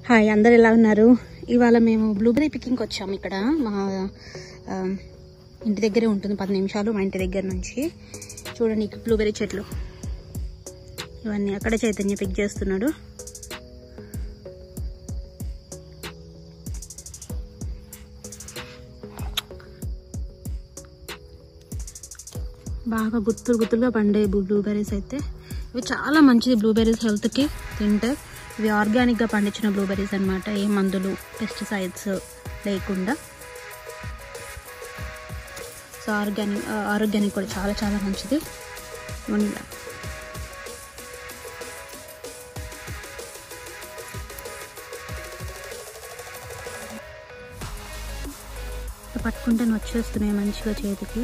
hi అందరు ఎలా ఉన్నారు ఇవాళ మేము బ్లూబెర్రీ పికింగ్కి వచ్చాము ఇక్కడ మా ఆ, ఇంటి దగ్గరే ఉంటుంది పది నిమిషాలు మా ఇంటి దగ్గర నుంచి చూడండి ఇక్కడ బ్లూబెర్రీ చెట్లు ఇవన్నీ అక్కడే చైతన్య పిక్ చేస్తున్నాడు బాగా గుత్తులు గుత్తులుగా పండే బ్లూబెర్రీస్ అయితే ఇవి చాలా మంచిది బ్లూబెర్రీస్ హెల్త్కి తింటే ఇవి ఆర్గానిక్గా పండించిన బ్లూబెర్రీస్ అన్నమాట ఏ మందులు పెస్టిసైడ్స్ లేకుండా సో ఆర్గానిక్ ఆరోగ్యానికి కూడా చాలా చాలా మంచిది ఉండ పట్టుకుంటే వచ్చేస్తున్నాయి మంచిగా చేతికి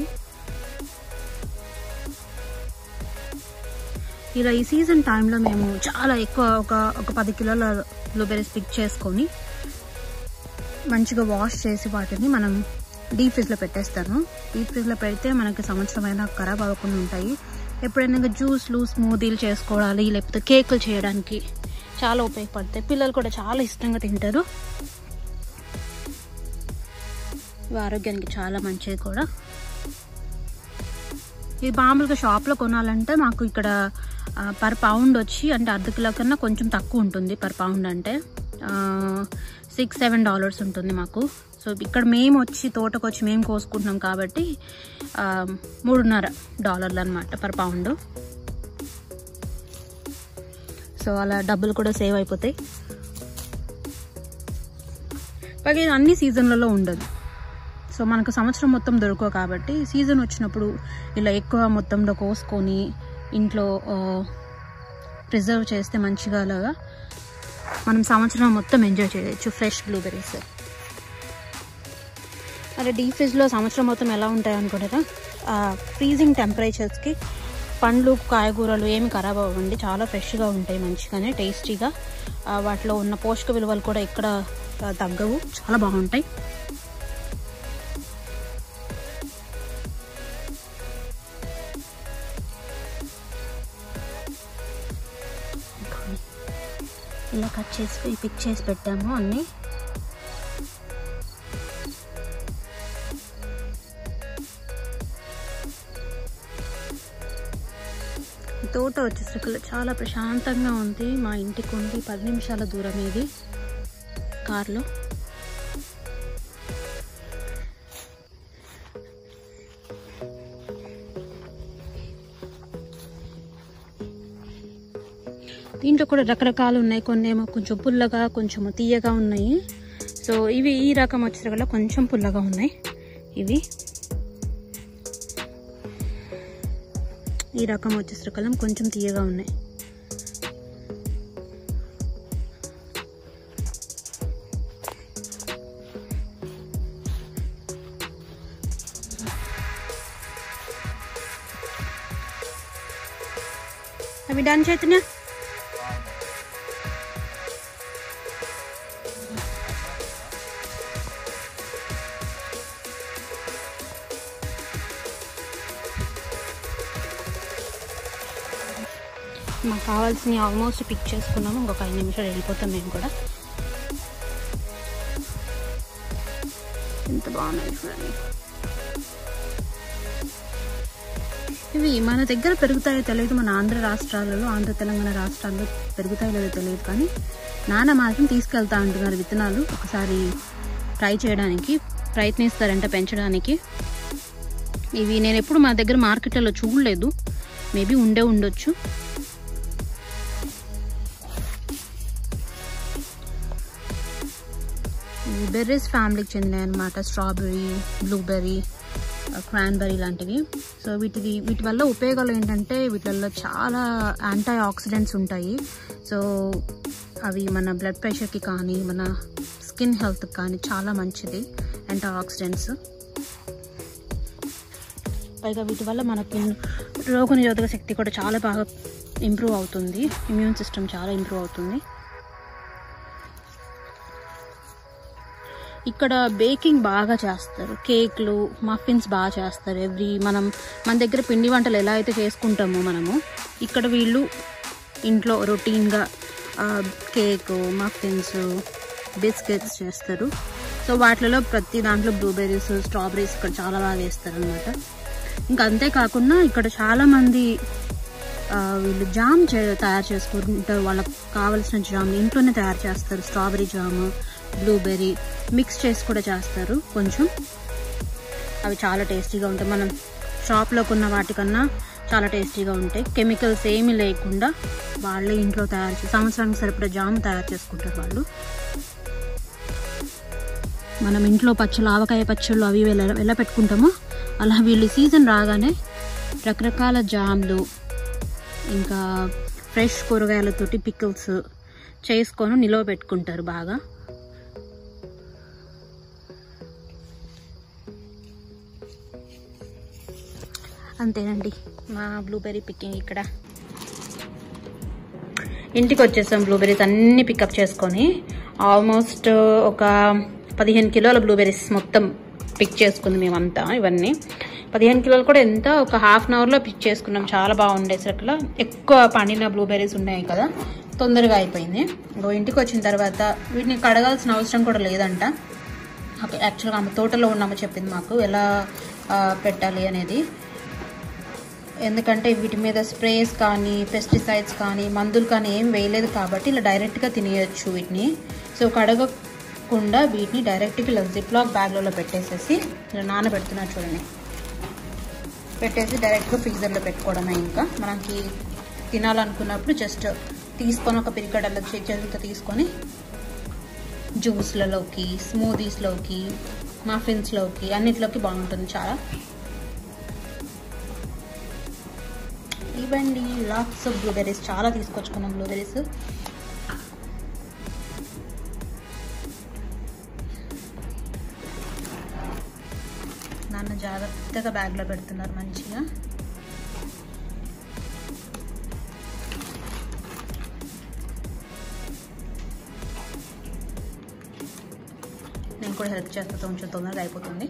ఇలా ఈ సీజన్ టైంలో మేము చాలా ఎక్కువ ఒక ఒక పది కిలోల బ్లూబెర్రీస్ పిక్ చేసుకొని మంచిగా వాష్ చేసి వాటిని మనం డీప్ ఫ్రిడ్జ్లో పెట్టేస్తాను డీప్ ఫ్రిడ్జ్లో పెడితే మనకి సంవత్సరం అయినా ఖరాబ్ అవ్వకుండా ఉంటాయి ఎప్పుడైనా ఇంకా జ్యూస్లు స్మూదీలు చేసుకోవాలి లేకపోతే కేకులు చేయడానికి చాలా ఉపయోగపడతాయి పిల్లలు కూడా చాలా ఇష్టంగా తింటారు ఇవి ఆరోగ్యానికి చాలా మంచిది కూడా ఇది మామూలుగా షాప్లో కొనాలంటే మాకు ఇక్కడ పర్ పౌండ్ వచ్చి అంటే అర్ధ కిలో కన్నా కొంచెం తక్కువ ఉంటుంది పర్ పౌండ్ అంటే సిక్స్ సెవెన్ డాలర్స్ ఉంటుంది మాకు సో ఇక్కడ మేము వచ్చి తోటకు వచ్చి మేము కోసుకుంటున్నాం కాబట్టి ఆ, మూడున్నర డాలర్లు అనమాట పర్ పౌండ్ సో అలా డబ్బులు కూడా సేవ్ అయిపోతాయి పైగా ఇది అన్ని సీజన్లలో ఉండదు సో మనకు సంవత్సరం మొత్తం దొరకవు కాబట్టి సీజన్ వచ్చినప్పుడు ఇలా ఎక్కువ మొత్తంలో కోసుకొని ఇంట్లో ప్రిజర్వ్ చేస్తే మంచిగా అలాగా మనం సంవత్సరం మొత్తం ఎంజాయ్ చేయొచ్చు ఫ్రెష్ బ్లూబెర్రీస్ అలా డీప్ ఫ్రిడ్జ్లో సంవత్సరం మొత్తం ఎలా ఉంటాయి అనుకుంటారా ఫ్రీజింగ్ టెంపరేచర్స్కి పండ్లు కాయగూరలు ఏమి ఖరాబ్ అవ్వండి చాలా ఫ్రెష్గా ఉంటాయి మంచిగానే టేస్టీగా ఆ, వాటిలో ఉన్న పోషక విలువలు కూడా ఎక్కడ ఆ, తగ్గవు చాలా బాగుంటాయి ఇలా కట్ చేసి పిక్ చేసి పెట్టాము అన్నీ ఈ తోట వచ్చేసరికి చాలా ప్రశాంతంగా ఉంది మా ఇంటికి ఉంది పది నిమిషాల దూరం ఇది కార్లో దీంట్లో కూడా రకరకాలు ఉన్నాయి కొన్ని ఏమో కొంచెం పుల్లగా కొంచెం తీయగా ఉన్నాయి సో ఇవి ఈ రకం వచ్చేసరికి కొంచెం పుల్లగా ఉన్నాయి ఇవి ఈ రకం వచ్చేసరికి కొంచెం తీయగా ఉన్నాయి అవి డన్ చైతన్య మాకు కావాల్సినవి ఆల్మోస్ట్ పిక్ చేసుకున్నాము ఇంకొక ఐదు నిమిషాలు వెళ్ళిపోతాం మేము కూడా ఎంత బాగున్నాయి చూడండి ఇవి మన దగ్గర పెరుగుతాయో తెలియదు మన ఆంధ్ర రాష్ట్రాలలో ఆంధ్ర తెలంగాణ రాష్ట్రాల్లో పెరుగుతాయో లేదో తెలియదు కానీ నాన్న మాత్రం తీసుకెళ్తా అంటున్నారు విత్తనాలు ఒకసారి ట్రై చేయడానికి ప్రయత్నిస్తారంట పెంచడానికి ఇవి నేను ఎప్పుడు మా దగ్గర మార్కెట్లలో చూడలేదు మేబీ ఉండే ఉండొచ్చు ఇవి బెర్రీస్ ఫ్యామిలీకి చెందినవి అనమాట స్ట్రాబెర్రీ బ్లూబెర్రీ క్రాన్బెర్రీ లాంటివి సో వీటిది వీటి వల్ల ఉపయోగాలు ఏంటంటే వీటిల్లో చాలా యాంటీ ఆక్సిడెంట్స్ ఉంటాయి సో అవి మన బ్లడ్ ప్రెషర్కి కానీ మన స్కిన్ హెల్త్కి కానీ చాలా మంచిది యాంటీ ఆక్సిడెంట్స్ పైగా వీటి వల్ల మనకి రోగనిరోధక శక్తి కూడా చాలా బాగా ఇంప్రూవ్ అవుతుంది ఇమ్యూన్ సిస్టమ్ చాలా ఇంప్రూవ్ అవుతుంది ఇక్కడ బేకింగ్ బాగా చేస్తారు కేక్లు మఫిన్స్ బాగా చేస్తారు ఎవ్రీ మనం మన దగ్గర పిండి వంటలు ఎలా అయితే చేసుకుంటామో మనము ఇక్కడ వీళ్ళు ఇంట్లో రొటీన్గా కేక్ మఫిన్స్ బిస్కెట్స్ చేస్తారు సో వాటిలో ప్రతి దాంట్లో బ్లూబెర్రీస్ స్ట్రాబెర్రీస్ ఇక్కడ చాలా బాగా వేస్తారు అనమాట ఇంకా అంతేకాకుండా ఇక్కడ చాలామంది ఆ, వీళ్ళు జామ్ చే తయారు చేసుకుంటారు వాళ్ళకి కావాల్సిన జామ్ ఇంట్లోనే తయారు చేస్తారు స్ట్రాబెరీ జామ్ బ్లూబెర్రీ మిక్స్ చేసి కూడా చేస్తారు కొంచెం అవి చాలా టేస్టీగా ఉంటాయి మనం షాప్లో కొన్న వాటికన్నా చాలా టేస్టీగా ఉంటాయి కెమికల్స్ ఏమీ లేకుండా వాళ్ళే ఇంట్లో తయారు చేసి సంవత్సరానికి సరిపడా జామ్ తయారు చేసుకుంటారు వాళ్ళు మనం ఇంట్లో పచ్చళ్ళు ఆవకాయ పచ్చళ్ళు అవి ఇవి ఎలా ఎలా పెట్టుకుంటామో అలా వీళ్ళు సీజన్ రాగానే రకరకాల జామ్లు ఇంకా ఫ్రెష్ కూరగాయలతోటి పికిల్స్ చేసుకొని నిల్వ పెట్టుకుంటారు బాగా అంతేనండి మా బ్లూబెర్రీ పిక్కింగ్ ఇక్కడ ఇంటికి వచ్చేసాం బ్లూబెర్రీస్ అన్ని పికప్ చేసుకొని ఆల్మోస్ట్ ఒక పదిహేను కిలోల బ్లూబెర్రీస్ మొత్తం పిక్ చేసుకుంది మేమంతా ఇవన్నీ పదిహేను కిలోలు కూడా ఎంత ఒక హాఫ్ అన్ అవర్లో పిక్ చేసుకున్నాం చాలా బాగుండేసి అట్లా ఎక్కువ పండిన బ్లూబెర్రీస్ ఉన్నాయి కదా తొందరగా అయిపోయింది ఇంకో ఇంటికి వచ్చిన తర్వాత వీటిని కడగాల్సిన అవసరం కూడా లేదంట ఓకే యాక్చువల్గా ఆమె తోటలో ఉన్నామో చెప్పింది మాకు ఎలా ఆ, పెట్టాలి అనేది ఎందుకంటే వీటి మీద స్ప్రేస్ కానీ పెస్టిసైడ్స్ కానీ మందులు కానీ ఏం వేయలేదు కాబట్టి ఇలా డైరెక్ట్గా తినేయచ్చు వీటిని సో కడగకుండా వీటిని డైరెక్ట్గా ఇలా జిప్లాక్ బ్యాగ్లలో పెట్టేసేసి ఇలా నానబెడుతున్నారు చూడండి పెట్టేసి డైరెక్ట్గా ఫ్రీజర్లో పెట్టుకోవడమే ఇంకా మనకి తినాలనుకున్నప్పుడు జస్ట్ తీసుకొని ఒక పిరికడల్లో చేతులతో తీసుకొని జ్యూస్లలోకి స్మూదీస్లోకి మఫిన్స్లోకి అన్నిట్లోకి బాగుంటుంది చాలా ఇవ్వండి లాట్స్ ఆఫ్ బ్లూబెర్రీస్ చాలా తీసుకొచ్చుకున్నాం బ్లూబెర్రీస్ నాన్న జాగ్రత్తగా బ్యాగ్లో పెడుతున్నారు మంచిగా నేను కూడా హెల్ప్ చేస్తా కొంచెం తొందరగా అయిపోతుంది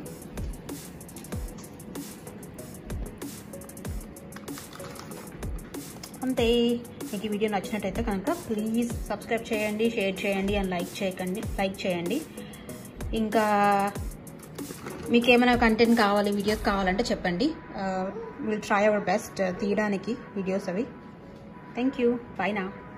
అంతే మీకు ఈ వీడియో నచ్చినట్టయితే కనుక ప్లీజ్ సబ్స్క్రైబ్ చేయండి షేర్ చేయండి అండ్ లైక్ చేయకండి లైక్ చేయండి ఇంకా మీకు ఏమైనా కంటెంట్ కావాలి వీడియోస్ కావాలంటే చెప్పండి విల్ ట్రై అవర్ బెస్ట్ తీయడానికి వీడియోస్ అవి థ్యాంక్ యూ బై నా